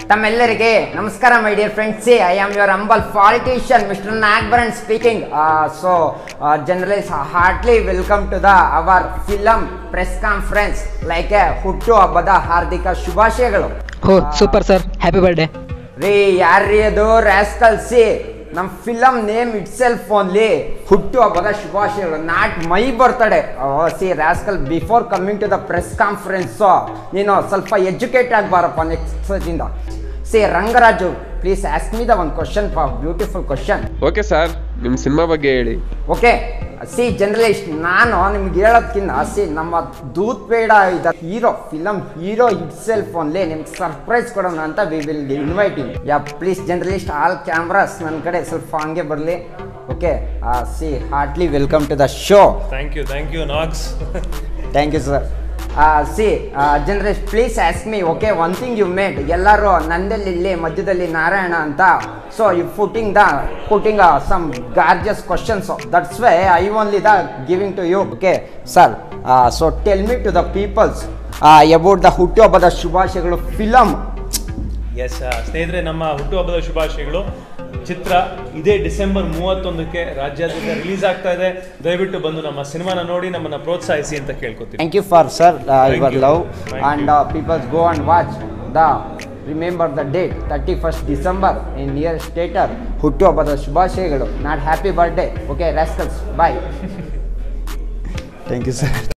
ತಮ್ಮೆಲ್ಲರಿಗೆ ನಮಸ್ಕಾರ my dear friends I am your humble politician mister Nagbaran speaking so generalise heartly welcome to the our film press conference like a ಹುಟ್ಟು ಹಬ್ಬದ ಹಾರ್ದಿಕ ಶುಭಾಶಯಗಳು ಹೋ super sir happy birthday ರೀ ಯಾರ್ರೀ ಅದು ರ್ಯಾಸ್ಕಲ್ ಸಿ ನಮ್ಮ film name itself only ಹುಟ್ಟು ಹಬ್ಬದ ಶುಭಾಶಯಗಳು not my birthday see rascal before coming to the press conference ನೀನು ಸ್ವಲ್ಪ ಎಜುಕೇಟ್ ಆಗಬಾರಪ್ಪ ನೆಕ್ಸ್ಟ್ ಇಂದ see Rangaraju please ask me the ಒಂದು question for beautiful question okay sir ನಿಮ್ಮ ಸಿನಿಮಾ ಬಗ್ಗೆ ಹೇಳಿ ಓಕೆ ಸಿ ಜರ್ನಲಿಸ್ಟ್ ನಾನು ನಿಮ್ಗೆ ಹೇಳೋದ್ಕಿಂತ ಸಿ ನಮ್ಮ ದೂತ್ ಬೇಡ ಇದ hero film hero itself only ನಿಮ್ಗೆ ಸರ್ಪ್ರೈಸ್ ಕೊಡೋಣ ಅಂತ we will invite you yeah please journalist all cameras ನನ್ನ ಕಡೆ ಸ್ವಲ್ಪ ಹಂಗೆ ಬರಲಿ okay see heartly welcome to the show thank you thank you thanks thank you sir see ಜನರೇಶ್ please ask me okay one thing you made ಎಲ್ಲರೂ ನಂದಲ್ಲಿ ಇಲ್ಲಿ ಮಧ್ಯದಲ್ಲಿ ನಾರಾಯಣ ಅಂತ so you putting the putting some gorgeous questions that's why I only the giving to you okay sir so tell me to the peoples about the ಹುಟ್ಟುಹಬ್ಬದ ಶುಭಾಶಯಗಳು film S ಸ್ನೇಹಿತರೆ ನಮ್ಮ ಹುಟ್ಟುಹಬ್ಬದ ಶುಭಾಶಯಗಳು ಚಿತ್ರ ಇದೇ ಡಿಸೆಂಬರ್ ಮೂವತ್ತೊಂದಕ್ಕೆ ರಾಜ್ಯಾದ್ಯಂತ ರಿಲೀಸ್ ಆಗ್ತಾ ಇದೆ ದಯವಿಟ್ಟು ಬಂದು ನಮ್ಮ ಸಿನಿಮಾನ ನೋಡಿ ನಮ್ಮನ್ನ ಪ್ರೋತ್ಸಾಹಿಸಿ ಅಂತ ಕೇಳ್ಕೊತೀವಿ thank you for sir Thank your you. Love Thank and peoples go and watch the remember the date thirty first December in near theatre ಹುಟ್ಟುಹಬ್ಬದ ಶುಭಾಶಯಗಳು not happy birthday okay rascals bye thank you sir